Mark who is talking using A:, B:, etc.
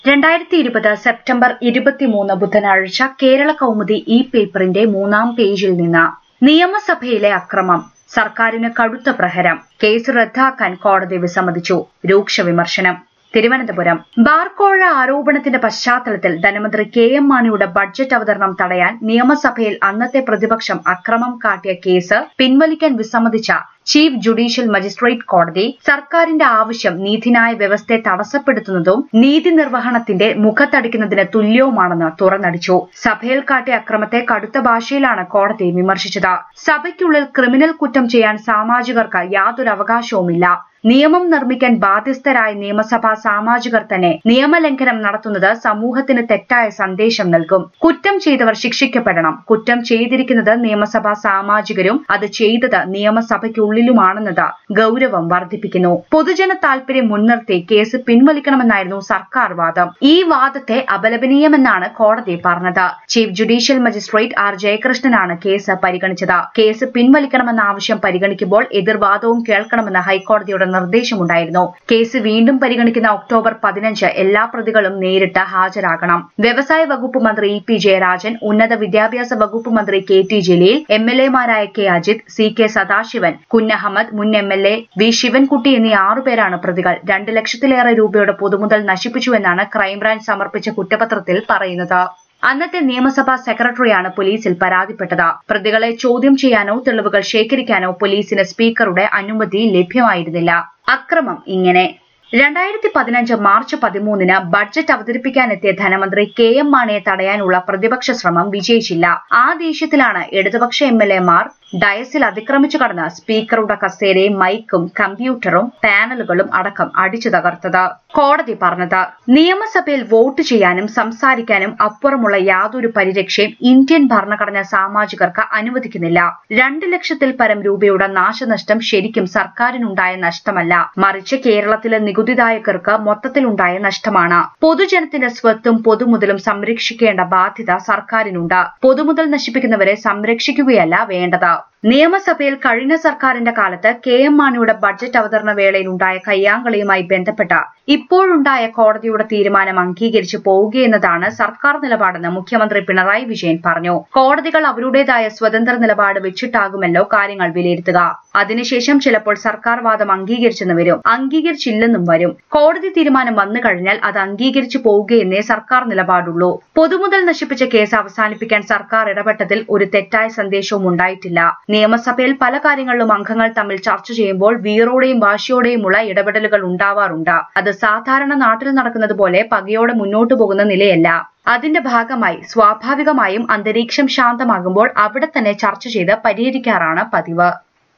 A: രണ്ടായിരത്തി ഇരുപത് സെപ്റ്റംബർ ഇരുപത്തിമൂന്ന് ബുധനാഴ്ച കേരള കൗമുദി ഈ പേപ്പറിന്റെ മൂന്നാം പേജിൽ നിന്ന് നിയമസഭയിലെ അക്രമം സർക്കാരിന് കടുത്ത പ്രഹരം കേസ് റദ്ദാക്കാൻ കോടതി വിസമ്മതിച്ചു രൂക്ഷ വിമർശനം തിരുവനന്തപുരം ബാർക്കോഴ ആരോപണത്തിന്റെ പശ്ചാത്തലത്തിൽ ധനമന്ത്രി കെ എം മാണിയുടെ ബഡ്ജറ്റ് അവതരണം തടയാൻ നിയമസഭയിൽ അന്നത്തെ പ്രതിപക്ഷം അക്രമം കാട്ടിയ കേസ് പിൻവലിക്കാൻ വിസമ്മതിച്ച ചീഫ് ജുഡീഷ്യൽ മജിസ്ട്രേറ്റ് കോടതി സർക്കാരിന്റെ ആവശ്യം നീതിന്യായ വ്യവസ്ഥയെ തടസ്സപ്പെടുത്തുന്നതും നീതി നിർവഹണത്തിന്റെ മുഖത്തടിക്കുന്നതിന് തുല്യവുമാണെന്ന് തുറന്നടിച്ചു സഭയിൽ കാട്ടിയ അക്രമത്തെ കടുത്ത ഭാഷയിലാണ് കോടതി വിമർശിച്ചത് സഭയ്ക്കുള്ളിൽ ക്രിമിനൽ കുറ്റം ചെയ്യാൻ സാമാജികർക്ക് യാതൊരു അവകാശവുമില്ല നിയമം നിർമ്മിക്കാൻ ബാധ്യസ്ഥരായ നിയമസഭാ സാമാജികർ തന്നെ നിയമലംഘനം നടത്തുന്നത് സമൂഹത്തിന് തെറ്റായ സന്ദേശം നൽകും കുറ്റം ചെയ്തവർ ശിക്ഷിക്കപ്പെടണം കുറ്റം ചെയ്തിരിക്കുന്നത് നിയമസഭാ സാമാജികരും അത് ചെയ്തത് നിയമസഭയ്ക്കുള്ളിലുമാണെന്നത് ഗൌരവം വർദ്ധിപ്പിക്കുന്നു പൊതുജന താൽപര്യം മുൻനിർത്തി കേസ് പിൻവലിക്കണമെന്നായിരുന്നു സർക്കാർ വാദം ഈ വാദത്തെ അപലപനീയമെന്നാണ് കോടതി പറഞ്ഞത് ചീഫ് ജുഡീഷ്യൽ മജിസ്ട്രേറ്റ് ആർ ജയകൃഷ്ണനാണ് കേസ് പരിഗണിച്ചത് കേസ് പിൻവലിക്കണമെന്ന ആവശ്യം പരിഗണിക്കുമ്പോൾ എതിർവാദവും കേൾക്കണമെന്ന് ഹൈക്കോടതിയുടെ നിർദ്ദേശമുണ്ടായിരുന്നു കേസ് വീണ്ടും പരിഗണിക്കുന്ന ഒക്ടോബർ പതിനഞ്ച് എല്ലാ പ്രതികളും നേരിട്ട് ഹാജരാകണം വ്യവസായ വകുപ്പ് മന്ത്രി ഇ പി ജയരാജൻ ഉന്നത വിദ്യാഭ്യാസ വകുപ്പ് മന്ത്രി K T Jaleel M L എമാരായ K Ajith C K Sadasivan Kunhahammed മുൻ M L A V Sivankutty എന്നീ ആറുപേരാണ് പ്രതികൾ രണ്ട് ലക്ഷത്തിലേറെ രൂപയുടെ പൊതുമുതൽ നശിപ്പിച്ചുവെന്നാണ് ക്രൈംബ്രാഞ്ച് സമർപ്പിച്ച കുറ്റപത്രത്തിൽ പറയുന്നത് അന്നത്തെ നിയമസഭാ സെക്രട്ടറിയാണ് പോലീസിൽ പരാതിപ്പെട്ടത് പ്രതികളെ ചോദ്യം ചെയ്യാനോ തെളിവുകൾ ശേഖരിക്കാനോ പോലീസിന് സ്പീക്കറുടെ അനുമതി ലഭ്യമായിരുന്നില്ല അക്രമം ഇങ്ങനെ രണ്ടായിരത്തി പതിനഞ്ച് മാർച്ച് പതിമൂന്നിന് ബഡ്ജറ്റ് അവതരിപ്പിക്കാനെത്തിയ ധനമന്ത്രി കെ എം മാണിയെ തടയാനുള്ള പ്രതിപക്ഷ ശ്രമം വിജയിച്ചില്ല ആ ദേഷ്യത്തിലാണ് ഇടതുപക്ഷ എം എൽ എമാർ ഡയസിൽ അതിക്രമിച്ചു കടന്ന് സ്പീക്കറുടെ കസേരയും മൈക്കും കമ്പ്യൂട്ടറും പാനലുകളും അടക്കം അടിച്ചു തകർത്തത് കോടതി പറഞ്ഞത് നിയമസഭയിൽ വോട്ട് ചെയ്യാനും സംസാരിക്കാനും അപ്പുറമുള്ള യാതൊരു പരിരക്ഷയും ഇന്ത്യൻ ഭരണഘടന സാമാജികർക്ക് അനുവദിക്കുന്നില്ല രണ്ട് ലക്ഷത്തിൽ പരം രൂപയുടെ നാശനഷ്ടം ശരിക്കും സർക്കാരിനുണ്ടായ നഷ്ടമല്ല മറിച്ച് കേരളത്തിലെ നികുതിദായകർക്ക് മൊത്തത്തിലുണ്ടായ നഷ്ടമാണ് പൊതുജനത്തിന്റെ സ്വത്തും പൊതുമുതലും സംരക്ഷിക്കേണ്ട ബാധ്യത സർക്കാരിനുണ്ട് പൊതുമുതൽ നശിപ്പിക്കുന്നവരെ സംരക്ഷിക്കുകയല്ല വേണ്ടത് നിയമസഭയിൽ കഴിഞ്ഞ സർക്കാരിന്റെ കാലത്ത് കെ എം മാണിയുടെ ബഡ്ജറ്റ് അവതരണ വേളയിൽ ഉണ്ടായ കയ്യാങ്കളിയുമായി ബന്ധപ്പെട്ട ഇപ്പോഴുണ്ടായ കോടതിയുടെ തീരുമാനം അംഗീകരിച്ചു പോവുകയെന്നതാണ് സർക്കാർ നിലപാടെന്ന് മുഖ്യമന്ത്രി പിണറായി വിജയൻ പറഞ്ഞു കോടതികൾ അവരുടേതായ സ്വതന്ത്ര നിലപാട് വെച്ചിട്ടാകുമല്ലോ കാര്യങ്ങൾ വിലയിരുത്തുക അതിനുശേഷം ചിലപ്പോൾ സർക്കാർ വാദം അംഗീകരിച്ചെന്ന് വരും അംഗീകരിച്ചില്ലെന്നും വരും കോടതി തീരുമാനം വന്നു കഴിഞ്ഞാൽ അത് അംഗീകരിച്ചു പോവുകയെന്നേ സർക്കാർ നിലപാടുള്ളൂ പൊതുമുതൽ നശിപ്പിച്ച കേസ് അവസാനിപ്പിക്കാൻ സർക്കാർ ഇടപെട്ടതിൽ ഒരു തെറ്റായ സന്ദേശവും ഉണ്ടായിട്ടില്ല നിയമസഭയിൽ പല കാര്യങ്ങളിലും അംഗങ്ങൾ തമ്മിൽ ചർച്ച ചെയ്യുമ്പോൾ വീറോടെയും വാശിയോടെയുമുള്ള ഇടപെടലുകൾ ഉണ്ടാവാറുണ്ട് അത് സാധാരണ നാട്ടിൽ നടക്കുന്നത് പോലെ പകയോടെ മുന്നോട്ടു പോകുന്ന നിലയല്ല അതിന്റെ ഭാഗമായി സ്വാഭാവികമായും അന്തരീക്ഷം ശാന്തമാകുമ്പോൾ അവിടെ തന്നെ ചർച്ച ചെയ്ത് പരിഹരിക്കാറാണ് പതിവ്